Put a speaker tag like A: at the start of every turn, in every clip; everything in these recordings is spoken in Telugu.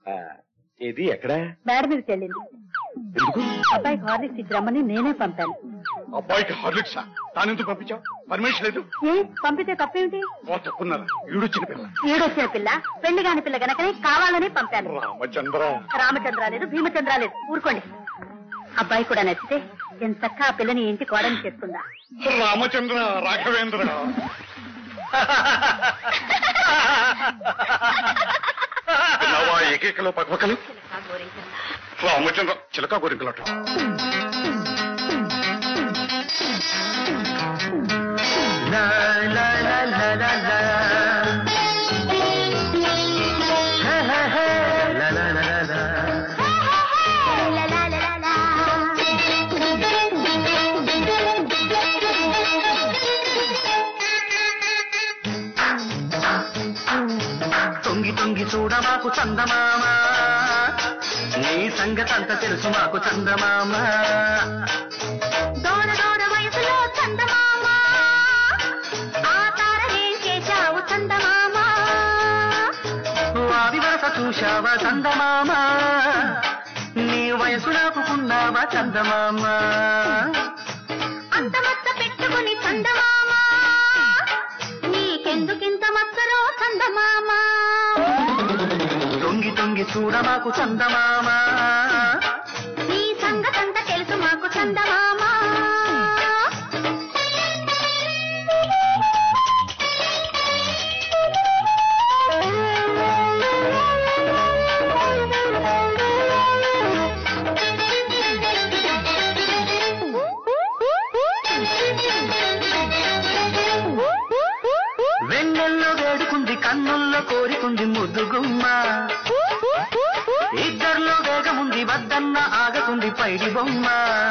A: ఆ, ఏది ఎక్కడ
B: మేడ మీదకి వెళ్ళింది
A: ఎందుకు
B: అబ్బాయికి హార్లిక్స్ ఇచ్చి రమ్మని నేనే పంపాను
A: అబ్బాయికి హార్లిక్సా తానెందుకు పంపించావు పర్మిషన్ లేదు
B: ఏ పంపితే తప్పేమిటి
A: ఓ తప్పున్నారా ఈడొచ్చిన పిల్ల
B: ఏడొచ్చిన పిల్ల పెళ్లి కాని పిల్ల గనకనే కావాలని పంపాను
A: రామచంద్ర
B: రామచంద్ర లేదు భీమచంద్ర లేదు ఊరుకోండి అబ్బాయి కూడా నచ్చితే ఎంతక్క ఆ పిల్లని ఇంటి కోడని చేసుకుందా
A: రామచంద్ర రాఘవేంద్ర విన్నావా ఏకైకలో పక్కపక్కలు రామచంద్ర చిలక గోరింకలట
C: తొంగి తొంగి చూడ మాకు చందమామ నీ సంగతంత తెలుసు మాకు చందమామ
B: దూర దూర వయసులో చందమామ ఆ తారనేం చేశావు చందమామ
C: వారి వరస చూశావా చందమామ నీ వయసు నాపుకున్నావా చందమామ
B: అంత మచ్చ పెట్టుకుని చందమామ నీకెందుకింత మచ్చరో చందమామ
C: తొంగి తొంగి చూడ మాకు చందమామ
B: నీ సంగతంత తెలుసు మాకు చందమామ
C: వెన్నెల్లో వేడుకుంది కన్నుల్లో కోరికుంది ముద్దుగుమ్మ ఇద్దర్లో వేగముంది వద్దన్న ఆగకుంది పైడి బొమ్మ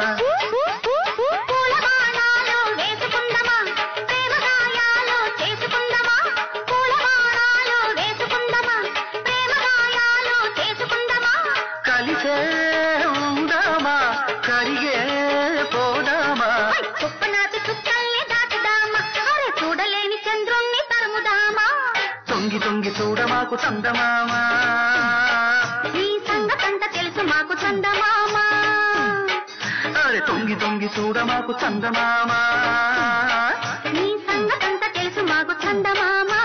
B: పూల బాణాలు వేసుకుందమా ప్రేమ గాయాలు చేసుకుందమా పూల బాణాలు వేసుకుందమా ప్రేమ గాయాలు చేసుకుందమా
C: కలిసే ఉందామా కరిగే పోదామా
B: చుప్పనాటి చుక్కల్ని దాటుదామా అరే చూడలేని చంద్రుణ్ణి తరుముదామా
C: తొంగి తొంగి చూడ మాకు చందమామ
B: ఈ సంగతంత తెలుసు మాకు చందమామా
C: అరే తొంగి తొంగి చూడ మాకు చందమామ
B: ఈ సంగతంత తెలుసు మాకు చందమామా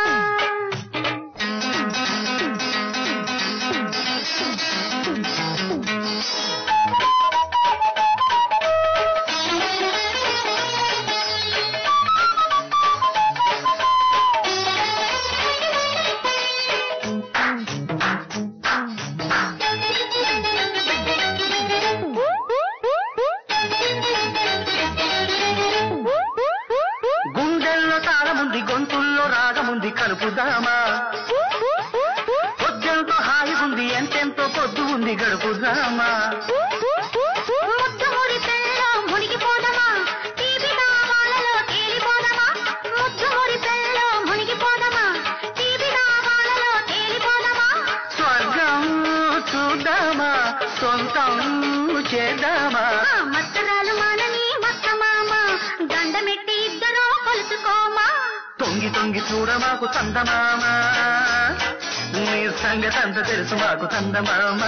C: గుండెల్లో తాళముంది గొంతుల్లో రాగముంది కలుపుదామా పొద్దెంతో హాయి ఉంది ఎంతెంతో పొద్దు ఉంది గడుపుదామా
B: ముద్దు మురిపెల్లో మునిగిపోదమా తీపి దావాలలో తేలిపోదమా ముద్దు మురిపెల్లో మునిగిపోదమా తీపి దావాలలో తేలిపోదమా
C: స్వర్గం చూద్దామా సొంతం చేద్దామా
B: ఆ మత్తరాలు మానని మత్త మామ దండమెట్టి ఇద్దరూ కొలుసుకోమా
C: తొంగి తొంగి చూడ మాకు చందమామ నీ సంగతంత తెలుసు మాకు చందమామ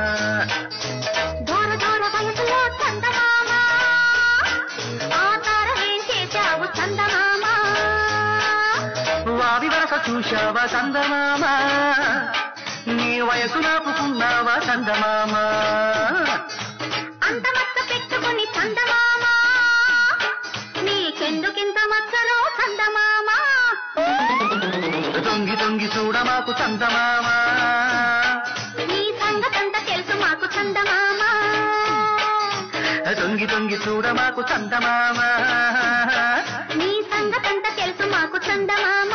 B: దూర దూర వయసులో చందమామ ఆ తార ఏం చేశావు చందమామ
C: వావి వరస చూశావా చందమామ నీ వయసు నాపుకున్నావా చందమామ
B: అంత మచ్చ పెట్టుకుని చందమామ నీకెందుకింత మచ్చలో చందమామ
C: తొంగి తొంగి చూడ మాకు చందమామ
B: నీ సంగతంత తెలుసు మాకు చందమామ
C: తొంగి తొంగి చూడ మాకు చందమామ
B: నీ సంగతంత తెలుసు మాకు చందమామ